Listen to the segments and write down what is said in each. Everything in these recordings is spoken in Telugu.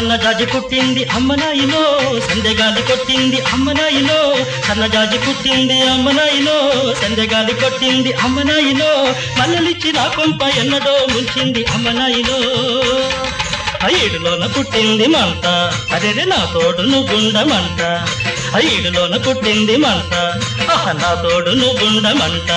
సన్నజాజి పుట్టింది అమ్మనాయిలో సందెగాలి కొట్టింది అమ్మనాయిలో సన్నజాజి పుట్టింది అమ్మనాయిలో సందెగాలి కొట్టింది అమ్మనాయిలో మల్లలిచ్చి నా కొంప ఎన్నడో ముంచింది అమ్మనాయిలో ఐడులోన పుట్టింది మంట అదే నా తోడు నువ్వుండమంట ఐడులోన పుట్టింది మంట ఆహ నా తోడు నువ్వుండమంట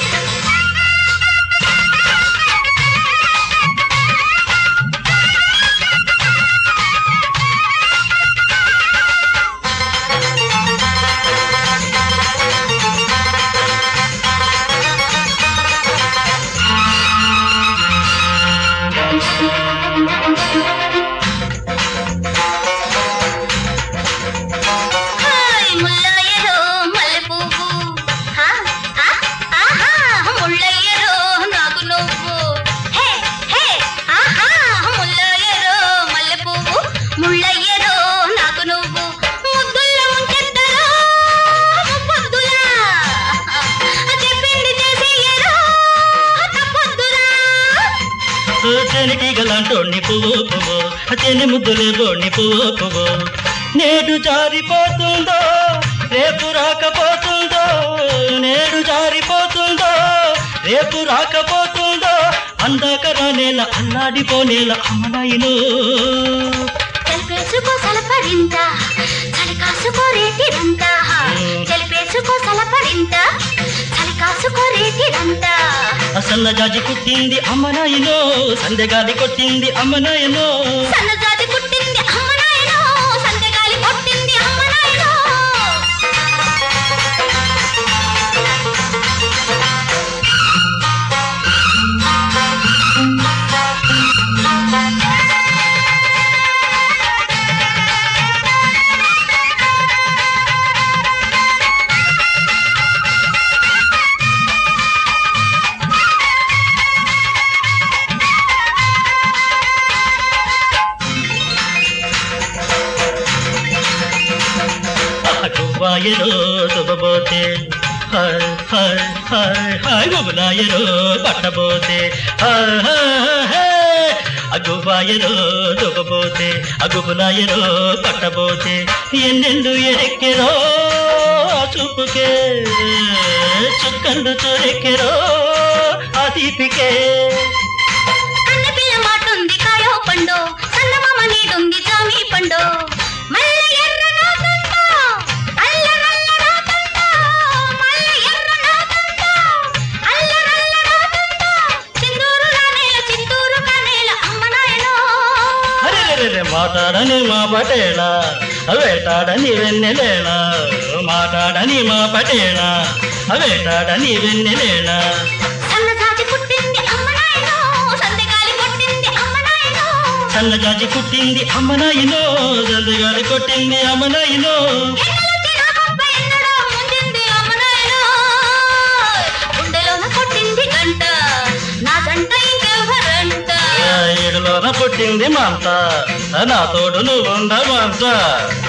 హాయ్ ముల్లయ్యలో మల్లెపువ్వు హా హా ఆహా ముల్లయ్యలో నాకు నువ్వు హే హే ఆహా ముల్లయ్యలో మల్లెపువ్వు ముల్లయ్యలో నాకు నువ్వు ముద్దుల ముంచెత్తలో ముప్పొద్దులా చెప్పింది చేసేయరా తప్పొద్దురా తేనెటీగ లాంటోణ్ణి పువ్వు పువ్వు తేనె ముద్దులే బోణ్ణి పువ్వు పువ్వు నేడు జారిపోతుందో రేపు రాకపోతుందో నేడు జారిపోతుందో రేపు రాకపోతుందో అందాక రానేల అల్లాడిపోనేల అమ్మనాయిను తెలిపేసుకో సలపడింత చలి కాసుకో రేతిరంత తెలిపేసుకో సలపడింత చలి కాసుకో రేతిరంత సన్న జాజి కుట్టింది అమ్మనాయిలో సందెగాలి కొట్టింది అమ్మనాయిలో సన్నజాతి పుట్టింది అమ్మనాయనో సందెగాలి కొట్టింది అమ్మనాయనో గువ్వాయలో శుభబోతే హాయ్ హాయ్ హాయ్ హాయ్ గుబులాయలో పట్టబోతే హాయ్ హాయ్ హాయ్ అగుబాయలో దుబ్బబోతే అగుబులాయలో పట్టబోతే ఎన్నెండు ఎరెక్కెరో ఆ చూపుకే చుక్కలు చొరెక్కెరో ఆ తీపికే కన్న పిల్ల మాటుంది కాయో పండు సన్నమామ నీడుంది జామి పండు మల్ల ఎర్ర నాదంట అల్ల నల్ల నాదంట మల్ల ఎర్ర నాదంట అల్ల నల్ల నాదంట చిందూరు రానేల చింతూరు కానేల అమ్మనాయనో అరెరెరెరె మాట్లాడని మా పటేళ వేటాడని వెన్నెలేళ మాట్లాడని మా పటేళ వేటాడని వెన్నెలేళ సన్నజాజి పుట్టింది అమ్మనాయనో సందెగాలి కొట్టింది అమ్మనాయనో సన్నజాజి కుట్టింది అమ్మనాయినో జల్దిగాలి కొట్టింది అమ్మనాయినో ఎన్నెలొచ్చి నా కొంప ఎన్నడో ముంచింది అమ్మనాయనో గుండెలోన కొట్టింది గంట నా జంట ఇంకెవరంట ఏడులోన పుట్టింది మంట నా తోడు నువ్వు ఉండమంట